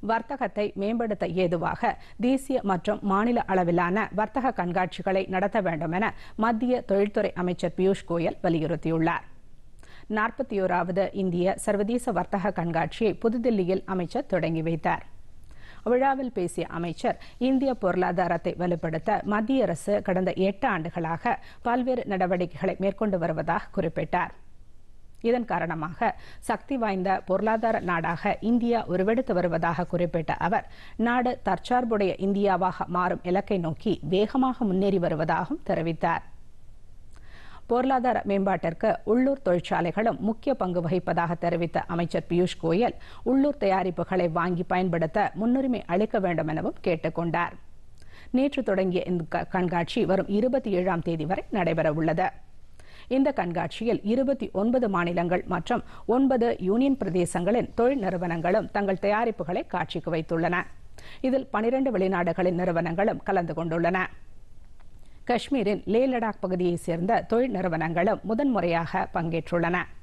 வர்த்தகத்தை மேம்படுத்த ஏதுவாக தேசிய மற்றும் மாநில அளவிலான வர்த்தக கண்காட்சிகளை நடத்த வேண்டும் என மத்திய தொழில்துறை அமைச்சர் பியூஷ் கோயல் வலியுறுத்தியுள்ளார் நாற்பத்தி ஓராவது இந்திய சர்வதேச வர்த்தக கண்காட்சியை புதுதில்லியில் அமைச்சர் தொடங்கி வைத்தார் விழாவில் பேசிய அமைச்சர் இந்திய பொருளாதாரத்தை வலுப்படுத்த மத்திய அரசு கடந்த எட்டு ஆண்டுகளாக பல்வேறு நடவடிக்கைகளை மேற்கொண்டு வருவதாக குறிப்பிட்டார் இதன் காரணமாக சக்தி வாய்ந்த பொருளாதார நாடாக இந்தியா உருவெடுத்து வருவதாக குறிப்பிட்ட அவர் நாடு தற்சார்புடைய இந்தியாவாக மாறும் இலக்கை நோக்கி வேகமாக முன்னேறி வருவதாகவும் தெரிவித்தார் பொருளாதார மேம்பாட்டிற்கு உள்ளூர் தொழிற்சாலைகளும் முக்கிய பங்கு வகிப்பதாக தெரிவித்த அமைச்சர் பியூஷ் கோயல் உள்ளூர் தயாரிப்புகளை வாங்கி பயன்படுத்த முன்னுரிமை அளிக்க வேண்டும் எனவும் கேட்டுக் கொண்டார் நேற்று தொடங்கிய இந்த கண்காட்சி வரும் இருபத்தி ஏழாம் தேதி வரை நடைபெறவுள்ளது இந்த கண்காட்சியில் இருபத்தி ஒன்பது மாநிலங்கள் மற்றும் ஒன்பது யூனியன் பிரதேசங்களின் தொழில் நிறுவனங்களும் தங்கள் தயாரிப்புகளை காட்சிக்கு வைத்துள்ளன இதில் பனிரண்டு வெளிநாடுகளின் நிறுவனங்களும் கலந்து கொண்டுள்ளன காஷ்மீரின் லே லடாக் பகுதியைச் சேர்ந்த தொழில் நிறுவனங்களும் முதன்முறையாக பங்கேற்றுள்ளன